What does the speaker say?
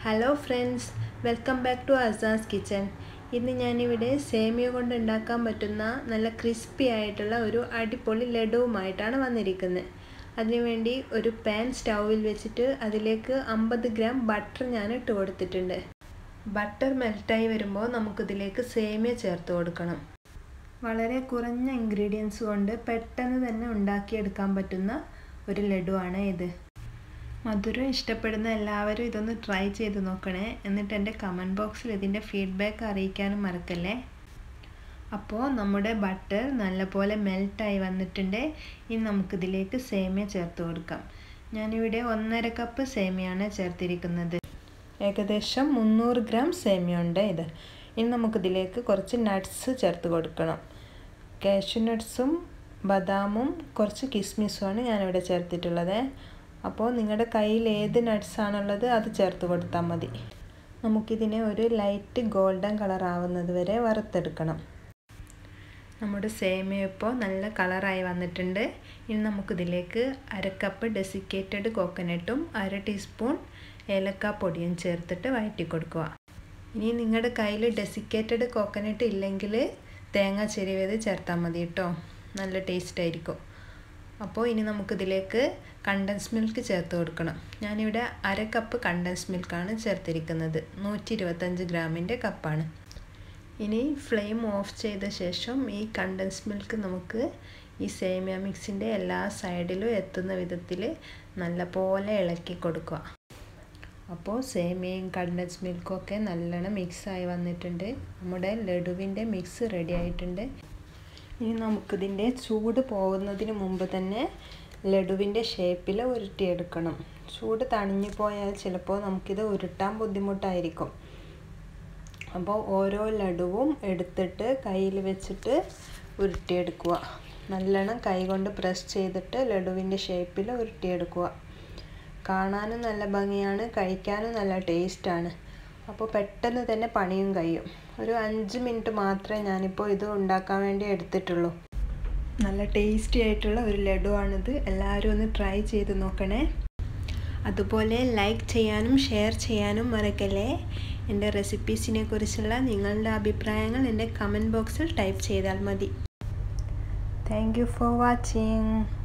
hello friends welcome back to Asas kitchen ഇന്ന് ഞാനിവിടെ സേമിയ കൊണ്ട് ഉണ്ടാക്കാൻ പറ്റുന്ന നല്ല ക്രിസ്പി ആയിട്ടുള്ള ഒരു അടിപൊളി ലഡുവുമായിട്ടാണ് വന്നിരിക്കുന്നത് അതിനുവേണ്ടി ഒരു പാൻ സ്റ്റൗവിൽ വെച്ചിട്ട് അതിലേക്ക് അമ്പത് ഗ്രാം ബട്ടർ ഞാൻ ഇട്ട് കൊടുത്തിട്ടുണ്ട് ബട്ടർ മെൽറ്റായി വരുമ്പോൾ നമുക്കിതിലേക്ക് സേമിയ ചേർത്ത് കൊടുക്കണം വളരെ കുറഞ്ഞ ഇൻഗ്രീഡിയൻസ് കൊണ്ട് പെട്ടെന്ന് തന്നെ ഉണ്ടാക്കിയെടുക്കാൻ പറ്റുന്ന ഒരു ലഡുവാണ് ഇത് മധുരം ഇഷ്ടപ്പെടുന്ന എല്ലാവരും ഇതൊന്ന് ട്രൈ ചെയ്ത് നോക്കണേ എന്നിട്ട് എൻ്റെ കമൻറ്റ് ബോക്സിൽ ഇതിൻ്റെ ഫീഡ്ബാക്ക് അറിയിക്കാനും മറക്കല്ലേ അപ്പോൾ നമ്മുടെ ബട്ടർ നല്ലപോലെ മെൽട്ടായി വന്നിട്ടുണ്ട് ഇനി നമുക്കിതിലേക്ക് സേമിയ ചേർത്ത് കൊടുക്കാം ഞാനിവിടെ ഒന്നര കപ്പ് സേമിയാണ് ചേർത്തിരിക്കുന്നത് ഏകദേശം മുന്നൂറ് ഗ്രാം സേമിയ ഉണ്ട് ഇത് ഇനി നമുക്കിതിലേക്ക് കുറച്ച് നട്ട്സ് ചേർത്ത് കൊടുക്കണം കാഷ്യൂ നട്ട്സും ബദാമും കുറച്ച് കിസ്മിസുമാണ് ഞാനിവിടെ ചേർത്തിട്ടുള്ളത് അപ്പോൾ നിങ്ങളുടെ കയ്യിൽ ഏത് നട്ട്സാണുള്ളത് അത് ചേർത്ത് കൊടുത്താൽ മതി നമുക്കിതിനെ ഒരു ലൈറ്റ് ഗോൾഡൻ കളർ ആവുന്നത് വരെ വറുത്തെടുക്കണം നമ്മുടെ സേമിയ ഇപ്പോൾ നല്ല കളറായി വന്നിട്ടുണ്ട് ഇനി നമുക്കിതിലേക്ക് അര കപ്പ് ഡെസിക്കേറ്റഡ് കോക്കനട്ടും അര ടീസ്പൂൺ ഏലക്കാപ്പൊടിയും ചേർത്തിട്ട് വഴറ്റി കൊടുക്കുക ഇനി നിങ്ങളുടെ കയ്യിൽ ഡെസിക്കേറ്റഡ് കോക്കനട്ട് ഇല്ലെങ്കിൽ തേങ്ങ ചെരുവേത് ചേർത്താൽ മതി കേട്ടോ നല്ല ടേസ്റ്റ് ആയിരിക്കും അപ്പോൾ ഇനി നമുക്കിതിലേക്ക് കണ്ടൻസ് മിൽക്ക് ചേർത്ത് കൊടുക്കണം ഞാനിവിടെ അര കപ്പ് കണ്ടൻസ് മിൽക്കാണ് ചേർത്തിരിക്കുന്നത് നൂറ്റി ഇരുപത്തഞ്ച് ഗ്രാമിൻ്റെ കപ്പാണ് ഇനി ഫ്ലെയിം ഓഫ് ചെയ്ത ശേഷം ഈ കണ്ടൻസ് മിൽക്ക് നമുക്ക് ഈ സേമിയ മിക്സിൻ്റെ എല്ലാ സൈഡിലും എത്തുന്ന വിധത്തിൽ നല്ലപോലെ ഇളക്കി കൊടുക്കുക അപ്പോൾ സേമിയയും കണ്ടൻസ് മിൽക്കും ഒക്കെ നല്ലോണം മിക്സായി വന്നിട്ടുണ്ട് നമ്മുടെ ലഡുവിൻ്റെ മിക്സ് റെഡി ആയിട്ടുണ്ട് ഇനി നമുക്കിതിൻ്റെ ചൂട് പോകുന്നതിന് മുമ്പ് തന്നെ ലഡുവിൻ്റെ ഷേപ്പിൽ ഉരുട്ടിയെടുക്കണം ചൂട് തണിഞ്ഞു പോയാൽ ചിലപ്പോൾ നമുക്കിത് ഉരുട്ടാൻ ബുദ്ധിമുട്ടായിരിക്കും അപ്പോൾ ഓരോ ലഡുവും എടുത്തിട്ട് കയ്യിൽ വെച്ചിട്ട് ഉരുട്ടിയെടുക്കുക നല്ലോണം കൈ കൊണ്ട് പ്രസ് ചെയ്തിട്ട് ലഡുവിൻ്റെ ഷേപ്പിൽ ഉരുട്ടിയെടുക്കുക കാണാനും നല്ല ഭംഗിയാണ് കഴിക്കാനും നല്ല ടേസ്റ്റാണ് അപ്പോൾ പെട്ടെന്ന് തന്നെ പണിയും കഴിയും ഒരു അഞ്ച് മിനിറ്റ് മാത്രമേ ഞാനിപ്പോൾ ഇത് ഉണ്ടാക്കാൻ വേണ്ടി എടുത്തിട്ടുള്ളൂ നല്ല ടേസ്റ്റി ആയിട്ടുള്ള ഒരു ലഡുവാണിത് എല്ലാവരും ഒന്ന് ട്രൈ ചെയ്ത് നോക്കണേ അതുപോലെ ലൈക്ക് ചെയ്യാനും ഷെയർ ചെയ്യാനും മറക്കല്ലേ എൻ്റെ റെസിപ്പീസിനെ കുറിച്ചുള്ള നിങ്ങളുടെ അഭിപ്രായങ്ങൾ എൻ്റെ കമൻറ്റ് ബോക്സിൽ ടൈപ്പ് ചെയ്താൽ മതി താങ്ക് യു ഫോർ വാച്ചിങ്